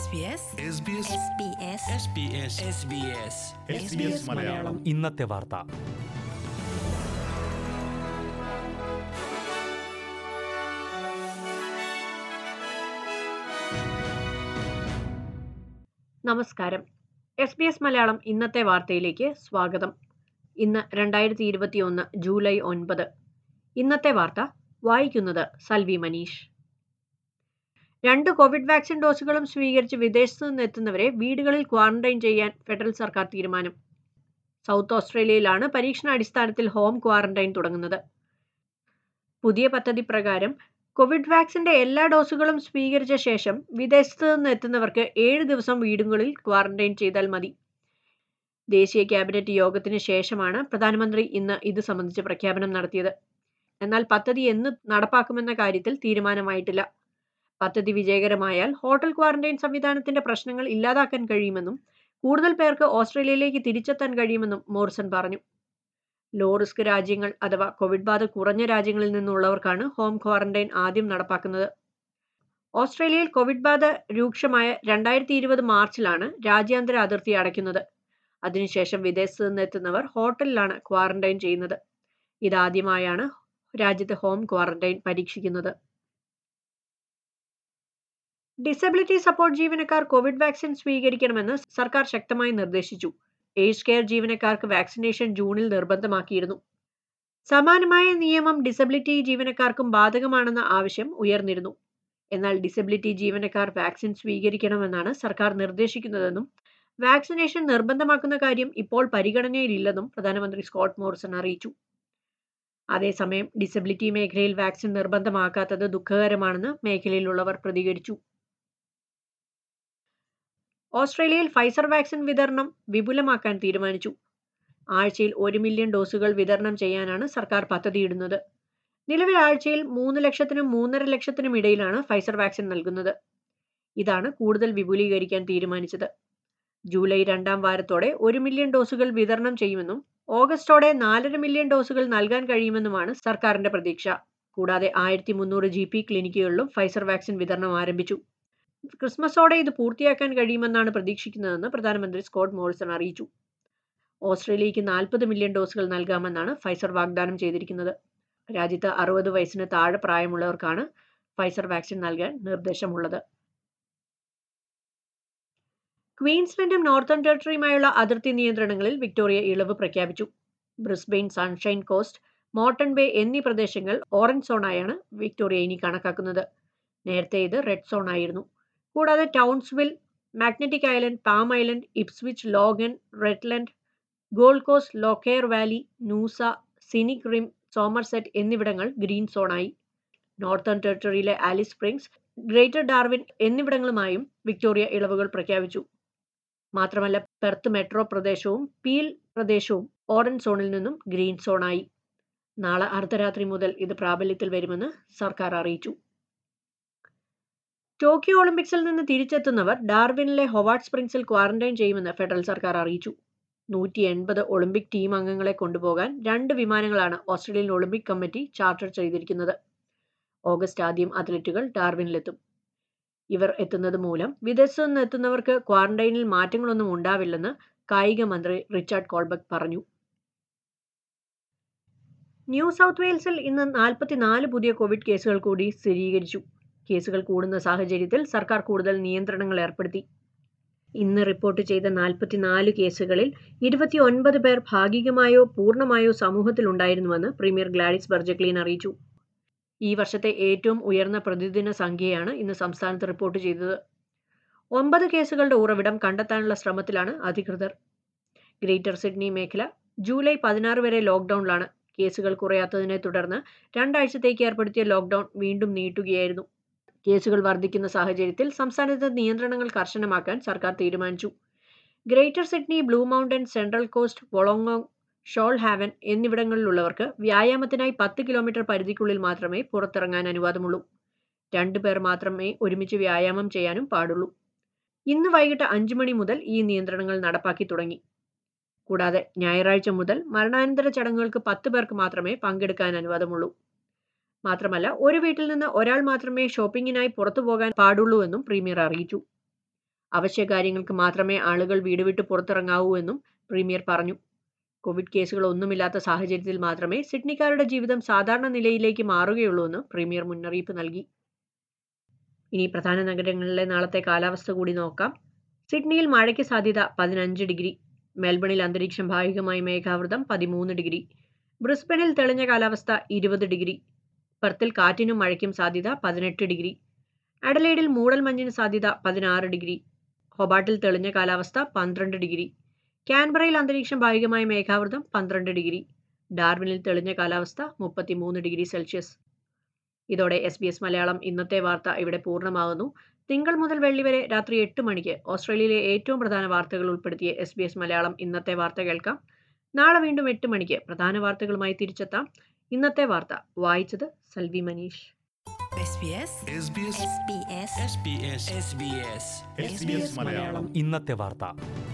SBS SBS SBS Malayalam ഇന്നത്തെ വാർത്ത നമസ്കാരം എസ് ബി എസ് മലയാളം ഇന്നത്തെ വാർത്തയിലേക്ക് സ്വാഗതം ഇന്ന് രണ്ടായിരത്തി ഇരുപത്തിയൊന്ന് ജൂലൈ ഒൻപത് ഇന്നത്തെ വാർത്ത വായിക്കുന്നത് സൽവി മനീഷ് രണ്ട് കോവിഡ് വാക്സിൻ ഡോസുകളും സ്വീകരിച്ച് വിദേശത്തു നിന്നെത്തുന്നവരെ വീടുകളിൽ ക്വാറന്റൈൻ ചെയ്യാൻ ഫെഡറൽ സർക്കാർ തീരുമാനം സൗത്ത് ഓസ്ട്രേലിയയിലാണ് പരീക്ഷണാടിസ്ഥാനത്തിൽ ഹോം ക്വാറന്റൈൻ തുടങ്ങുന്നത് പുതിയ പദ്ധതി പ്രകാരം കോവിഡ് വാക്സിന്റെ എല്ലാ ഡോസുകളും സ്വീകരിച്ച ശേഷം വിദേശത്ത് നിന്ന് എത്തുന്നവർക്ക് ഏഴ് ദിവസം വീടുകളിൽ ക്വാറന്റൈൻ ചെയ്താൽ മതി ദേശീയ ക്യാബിനറ്റ് യോഗത്തിന് ശേഷമാണ് പ്രധാനമന്ത്രി ഇന്ന് ഇത് സംബന്ധിച്ച് പ്രഖ്യാപനം നടത്തിയത് എന്നാൽ പദ്ധതി എന്ന് നടപ്പാക്കുമെന്ന കാര്യത്തിൽ തീരുമാനമായിട്ടില്ല പദ്ധതി വിജയകരമായാൽ ഹോട്ടൽ ക്വാറന്റൈൻ സംവിധാനത്തിന്റെ പ്രശ്നങ്ങൾ ഇല്ലാതാക്കാൻ കഴിയുമെന്നും കൂടുതൽ പേർക്ക് ഓസ്ട്രേലിയയിലേക്ക് തിരിച്ചെത്താൻ കഴിയുമെന്നും മോറിസൺ പറഞ്ഞു ലോ റിസ്ക് രാജ്യങ്ങൾ അഥവാ കോവിഡ് ബാധ കുറഞ്ഞ രാജ്യങ്ങളിൽ നിന്നുള്ളവർക്കാണ് ഹോം ക്വാറന്റൈൻ ആദ്യം നടപ്പാക്കുന്നത് ഓസ്ട്രേലിയയിൽ കോവിഡ് ബാധ രൂക്ഷമായ രണ്ടായിരത്തി ഇരുപത് മാർച്ചിലാണ് രാജ്യാന്തര അതിർത്തി അടയ്ക്കുന്നത് അതിനുശേഷം വിദേശത്ത് നിന്നെത്തുന്നവർ ഹോട്ടലിലാണ് ക്വാറന്റൈൻ ചെയ്യുന്നത് ഇതാദ്യമായാണ് രാജ്യത്ത് ഹോം ക്വാറന്റൈൻ പരീക്ഷിക്കുന്നത് ഡിസബിലിറ്റി സപ്പോർട്ട് ജീവനക്കാർ കോവിഡ് വാക്സിൻ സ്വീകരിക്കണമെന്ന് സർക്കാർ ശക്തമായി നിർദ്ദേശിച്ചു ഏജ് കെയർ ജീവനക്കാർക്ക് വാക്സിനേഷൻ ജൂണിൽ നിർബന്ധമാക്കിയിരുന്നു സമാനമായ നിയമം ഡിസബിലിറ്റി ജീവനക്കാർക്കും ബാധകമാണെന്ന ആവശ്യം ഉയർന്നിരുന്നു എന്നാൽ ഡിസബിലിറ്റി ജീവനക്കാർ വാക്സിൻ സ്വീകരിക്കണമെന്നാണ് സർക്കാർ നിർദ്ദേശിക്കുന്നതെന്നും വാക്സിനേഷൻ നിർബന്ധമാക്കുന്ന കാര്യം ഇപ്പോൾ പരിഗണനയിലില്ലെന്നും പ്രധാനമന്ത്രി സ്കോട്ട് മോറിസൺ അറിയിച്ചു അതേസമയം ഡിസബിലിറ്റി മേഖലയിൽ വാക്സിൻ നിർബന്ധമാക്കാത്തത് ദുഃഖകരമാണെന്ന് മേഖലയിലുള്ളവർ പ്രതികരിച്ചു ഓസ്ട്രേലിയയിൽ ഫൈസർ വാക്സിൻ വിതരണം വിപുലമാക്കാൻ തീരുമാനിച്ചു ആഴ്ചയിൽ ഒരു മില്യൺ ഡോസുകൾ വിതരണം ചെയ്യാനാണ് സർക്കാർ പദ്ധതിയിടുന്നത് നിലവിൽ ആഴ്ചയിൽ മൂന്ന് ലക്ഷത്തിനും മൂന്നര ലക്ഷത്തിനും ഇടയിലാണ് ഫൈസർ വാക്സിൻ നൽകുന്നത് ഇതാണ് കൂടുതൽ വിപുലീകരിക്കാൻ തീരുമാനിച്ചത് ജൂലൈ രണ്ടാം വാരത്തോടെ ഒരു മില്യൺ ഡോസുകൾ വിതരണം ചെയ്യുമെന്നും ഓഗസ്റ്റോടെ നാലര മില്യൺ ഡോസുകൾ നൽകാൻ കഴിയുമെന്നുമാണ് സർക്കാരിന്റെ പ്രതീക്ഷ കൂടാതെ ആയിരത്തി മുന്നൂറ് ജി പി ക്ലിനിക്കുകളിലും ഫൈസർ വാക്സിൻ വിതരണം ആരംഭിച്ചു ക്രിസ്മസോടെ ഇത് പൂർത്തിയാക്കാൻ കഴിയുമെന്നാണ് പ്രതീക്ഷിക്കുന്നതെന്ന് പ്രധാനമന്ത്രി സ്കോട്ട് മോറിസൺ അറിയിച്ചു ഓസ്ട്രേലിയയ്ക്ക് നാൽപ്പത് മില്യൺ ഡോസുകൾ നൽകാമെന്നാണ് ഫൈസർ വാഗ്ദാനം ചെയ്തിരിക്കുന്നത് രാജ്യത്ത് അറുപത് വയസ്സിന് താഴെ പ്രായമുള്ളവർക്കാണ് ഫൈസർ വാക്സിൻ നൽകാൻ നിർദ്ദേശമുള്ളത് ക്വീൻസ്ലൻഡും നോർത്തേൺ ടെറിട്ടറിയുമായുള്ള അതിർത്തി നിയന്ത്രണങ്ങളിൽ വിക്ടോറിയ ഇളവ് പ്രഖ്യാപിച്ചു Brisbane Sunshine Coast Moreton Bay എന്നീ പ്രദേശങ്ങൾ ഓറഞ്ച് സോണായാണ് വിക്ടോറിയ ഇനി കണക്കാക്കുന്നത് നേരത്തെ ഇത് റെഡ് സോൺ ആയിരുന്നു കൂടാതെ Townsville Magnetic Island Palm Island Ipswich Logan Redland Gold Coast Lockyer Valley Noosa Scenic Rim Somerset എന്നിവിടങ്ങൾ ഗ്രീൻ സോണായി നോർത്തേൺ ടെറിട്ടറിയിലെ ആലിസ് സ്പ്രിങ്സ് ഗ്രേറ്റർ ഡാർവിൻ എന്നിവിടങ്ങളുമായും വിക്ടോറിയ ഇളവുകൾ പ്രഖ്യാപിച്ചു മാത്രമല്ല പെർത്ത് മെട്രോ പ്രദേശവും പീൽ പ്രദേശവും ഓറഞ്ച് സോണിൽ നിന്നും ഗ്രീൻ സോണായി നാളെ അർദ്ധരാത്രി മുതൽ ഇത് പ്രാബല്യത്തിൽ വരുമെന്ന് സർക്കാർ അറിയിച്ചു ടോക്കിയോ ഒളിമ്പിക്സിൽ നിന്ന് തിരിച്ചെത്തുന്നവർ ഡാർവിനിലെ ഹൊവാർഡ് സ്പ്രിങ്സിൽ ക്വാറന്റൈൻ ചെയ്യുമെന്ന് ഫെഡറൽ സർക്കാർ അറിയിച്ചു നൂറ്റി എൺപത് ഒളിമ്പിക് ടീം അംഗങ്ങളെ കൊണ്ടുപോകാൻ രണ്ട് വിമാനങ്ങളാണ് ഓസ്ട്രേലിയൻ ഒളിമ്പിക് കമ്മിറ്റി ചാർട്ടർ ചെയ്തിരിക്കുന്നത് ഓഗസ്റ്റ് ആദ്യം അത്ലറ്റുകൾ ഡാർവിനിലെത്തും ഇവർ എത്തുന്നത് മൂലം വിദേശത്തു നിന്ന് എത്തുന്നവർക്ക് ക്വാറന്റൈനിൽ മാറ്റങ്ങളൊന്നും ഉണ്ടാവില്ലെന്ന് കായിക മന്ത്രി റിച്ചാർഡ് കോൾബക്ക് പറഞ്ഞു ന്യൂ സൗത്ത് വെയിൽസിൽ ഇന്ന് നാൽപ്പത്തിനാല് പുതിയ കോവിഡ് കേസുകൾ കൂടി സ്ഥിരീകരിച്ചു കേസുകൾ കൂടുന്ന സാഹചര്യത്തിൽ സർക്കാർ കൂടുതൽ നിയന്ത്രണങ്ങൾ ഏർപ്പെടുത്തി ഇന്ന് റിപ്പോർട്ട് ചെയ്ത നാൽപ്പത്തിനാല് കേസുകളിൽ ഇരുപത്തിയൊൻപത് പേർ ഭാഗികമായോ പൂർണ്ണമായോ സമൂഹത്തിലുണ്ടായിരുന്നുവെന്ന് പ്രീമിയർ ഗ്ലാഡിസ് ബർജക്ലീൻ അറിയിച്ചു ഈ വർഷത്തെ ഏറ്റവും ഉയർന്ന പ്രതിദിന സംഖ്യയാണ് ഇന്ന് സംസ്ഥാനത്ത് റിപ്പോർട്ട് ചെയ്തത് ഒമ്പത് കേസുകളുടെ ഉറവിടം കണ്ടെത്താനുള്ള ശ്രമത്തിലാണ് അധികൃതർ ഗ്രേറ്റർ സിഡ്നി മേഖല ജൂലൈ പതിനാറ് വരെ ലോക്ക്ഡൌണിലാണ് കേസുകൾ കുറയാത്തതിനെ തുടർന്ന് രണ്ടാഴ്ചത്തേക്ക് ഏർപ്പെടുത്തിയ ലോക്ക്ഡൌൺ വീണ്ടും നീട്ടുകയായിരുന്നു കേസുകൾ വർദ്ധിക്കുന്ന സാഹചര്യത്തിൽ സംസ്ഥാനത്ത് നിയന്ത്രണങ്ങൾ കർശനമാക്കാൻ സർക്കാർ തീരുമാനിച്ചു Greater Sydney Blue Mountain Central Coast വൊളോങ്ങോങ് ഷോൾ ഹാവൻ എന്നിവിടങ്ങളിലുള്ളവർക്ക് വ്യായാമത്തിനായി പത്ത് കിലോമീറ്റർ പരിധിക്കുള്ളിൽ മാത്രമേ പുറത്തിറങ്ങാൻ അനുവാദമുള്ളൂ രണ്ടു പേർ മാത്രമേ ഒരുമിച്ച് വ്യായാമം ചെയ്യാനും പാടുള്ളൂ ഇന്ന് വൈകിട്ട് അഞ്ചു മണി മുതൽ ഈ നിയന്ത്രണങ്ങൾ നടപ്പാക്കി തുടങ്ങി കൂടാതെ ഞായറാഴ്ച മുതൽ മരണാനന്തര ചടങ്ങുകൾക്ക് പത്ത് പേർക്ക് മാത്രമേ പങ്കെടുക്കാൻ അനുവാദമുള്ളൂ മാത്രമല്ല ഒരു വീട്ടിൽ നിന്ന് ഒരാൾ മാത്രമേ ഷോപ്പിങ്ങിനായി പുറത്തു പോകാൻ പാടുള്ളൂ എന്നും പ്രീമിയർ അറിയിച്ചു അവശ്യകാര്യങ്ങൾക്ക് മാത്രമേ ആളുകൾ വീട് വിട്ട് പുറത്തിറങ്ങാവൂ എന്നും പ്രീമിയർ പറഞ്ഞു കോവിഡ് കേസുകൾ ഒന്നുമില്ലാത്ത സാഹചര്യത്തിൽ മാത്രമേ സിഡ്നിക്കാരുടെ ജീവിതം സാധാരണ നിലയിലേക്ക് മാറുകയുള്ളൂ എന്ന് പ്രീമിയർ മുന്നറിയിപ്പ് നൽകി ഇനി പ്രധാന നഗരങ്ങളിലെ നാളത്തെ കാലാവസ്ഥ കൂടി നോക്കാം സിഡ്നിയിൽ മഴയ്ക്ക് സാധ്യത പതിനഞ്ച് ഡിഗ്രി മെൽബണിൽ അന്തരീക്ഷം ഭാഗികമായി മേഘാവൃതം പതിമൂന്ന് ഡിഗ്രി ബ്രിസ്ബനിൽ തെളിഞ്ഞ കാലാവസ്ഥ ഇരുപത് ഡിഗ്രി പെർത്തിൽ കാറ്റിനും മഴയ്ക്കും സാധ്യത പതിനെട്ട് ഡിഗ്രി അഡലൈഡിൽ മൂടൽമഞ്ഞിന് സാധ്യത പതിനാറ് ഡിഗ്രി ഹൊബാട്ടിൽ തെളിഞ്ഞ കാലാവസ്ഥ പന്ത്രണ്ട് ഡിഗ്രി കാൻബറയിൽ അന്തരീക്ഷം ഭാഗികമായി മേഘാവൃതം പന്ത്രണ്ട് ഡിഗ്രി ഡാർവിനിൽ തെളിഞ്ഞ കാലാവസ്ഥ മുപ്പത്തിമൂന്ന് ഡിഗ്രി സെൽഷ്യസ് ഇതോടെ എസ് ബി എസ് മലയാളം ഇന്നത്തെ വാർത്ത ഇവിടെ പൂർണ്ണമാകുന്നു തിങ്കൾ മുതൽ വെള്ളി വരെ രാത്രി എട്ട് മണിക്ക് ഓസ്ട്രേലിയയിലെ ഏറ്റവും പ്രധാന വാർത്തകൾ ഉൾപ്പെടുത്തിയ എസ് ബി എസ് മലയാളം ഇന്നത്തെ വാർത്ത കേൾക്കാം നാളെ വീണ്ടും എട്ട് മണിക്ക് പ്രധാന വാർത്തകളുമായി തിരിച്ചെത്താം ഇന്നത്തെ വാർത്ത വായിച്ചത് Salvi Manish SBS SBS SBS SBS SBS Malayalam ഇന്നത്തെ വാർത്ത